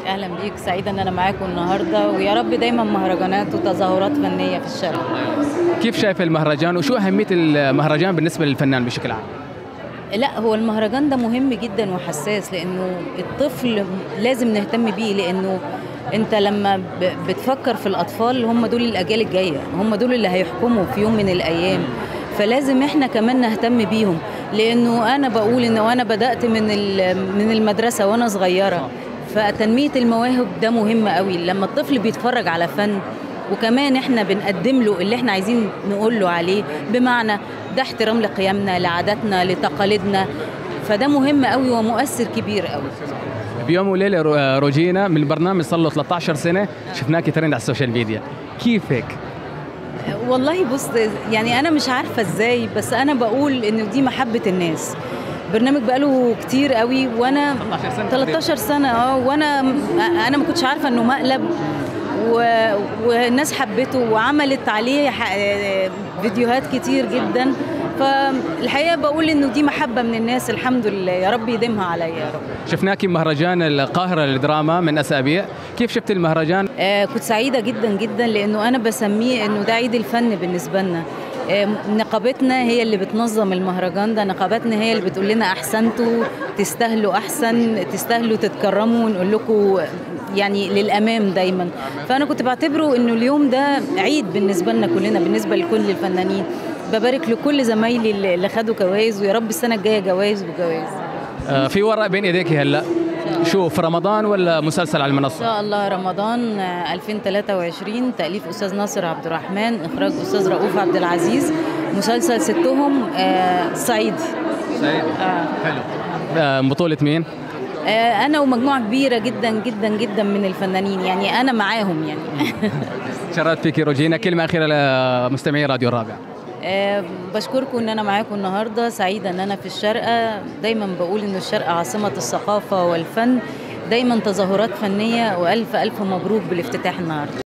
اهلا بيك سعيده ان انا معاكم النهارده ويا رب دايما مهرجانات وتظاهرات فنيه في الشارع كيف شايف المهرجان وشو اهميه المهرجان بالنسبه للفنان بشكل عام لا هو المهرجان ده مهم جدا وحساس لانه الطفل لازم نهتم بيه لانه انت لما ب- بتفكر في الاطفال هم دول الاجيال الجايه هم دول اللي هيحكموا في يوم من الايام فلازم احنا كمان نهتم بيهم لانه انا بقول ان وانا بدات من ال- من المدرسه وانا صغيره فتنميه المواهب ده مهم قوي لما الطفل بيتفرج على فن وكمان احنا بنقدم له اللي احنا عايزين نقول له عليه بمعنى ده احترام لقيمنا لعاداتنا لتقاليدنا فده مهم قوي ومؤثر كبير قوي بيوم وليله رو- روجينا من البرنامج صار له 13 سنه شفناك ترند على السوشيال ميديا كيف هيك والله بص يعني انا مش عارفه ازاي بس انا بقول ان دي محبه الناس برنامج بقاله كتير قوي وانا 13 سنة 13 سنه اه وانا انا ما كنتش عارفه انه مقلب و... والناس حبته وعملت عليه ح... فيديوهات كتير جدا فالحقيقه بقول انه دي محبه من الناس الحمد لله يا رب يديمها عليا يا رب شفناك بمهرجان القاهره للدراما من اسابيع كيف شفت المهرجان آه كنت سعيدة جدا جدا لأنه أنا بسميه أنه ده عيد الفن بالنسبة لنا آه نقابتنا هي اللي بتنظم المهرجان ده نقابتنا هي اللي بتقول لنا أحسنتوا تستاهلوا أحسن تستاهلوا تتكرموا ونقول لكم يعني للأمام دايما فأنا كنت بعتبره أنه اليوم ده عيد بالنسبة لنا كلنا بالنسبة لكل الفنانين ببارك لكل زمايلي اللي اللي خدوا جوائز ويا رب السنة الجاية جوائز وجوائز آه، في ورق بين ايديك هلا شو في رمضان ولا مسلسل على ان المنصه شاء الله رمضان آه، 2023 تاليف استاذ ناصر عبد الرحمن اخراج استاذ رؤوف عبد العزيز مسلسل ستهم آه، صعيدي سعيد آه. حلو آه، بطوله مين آه، انا ومجموعه كبيره جدا جدا جدا من الفنانين يعني انا معاهم يعني شرفت فيك روجينا كلمه اخيره لمستمعي راديو الرابع آه، بشكركم ان انا معاكم النهارده سعيده ان انا في الشارقه دايما بقول ان الشارقه عاصمه الثقافه والفن دايما تظاهرات فنيه والف الف مبروك بالافتتاح النهارده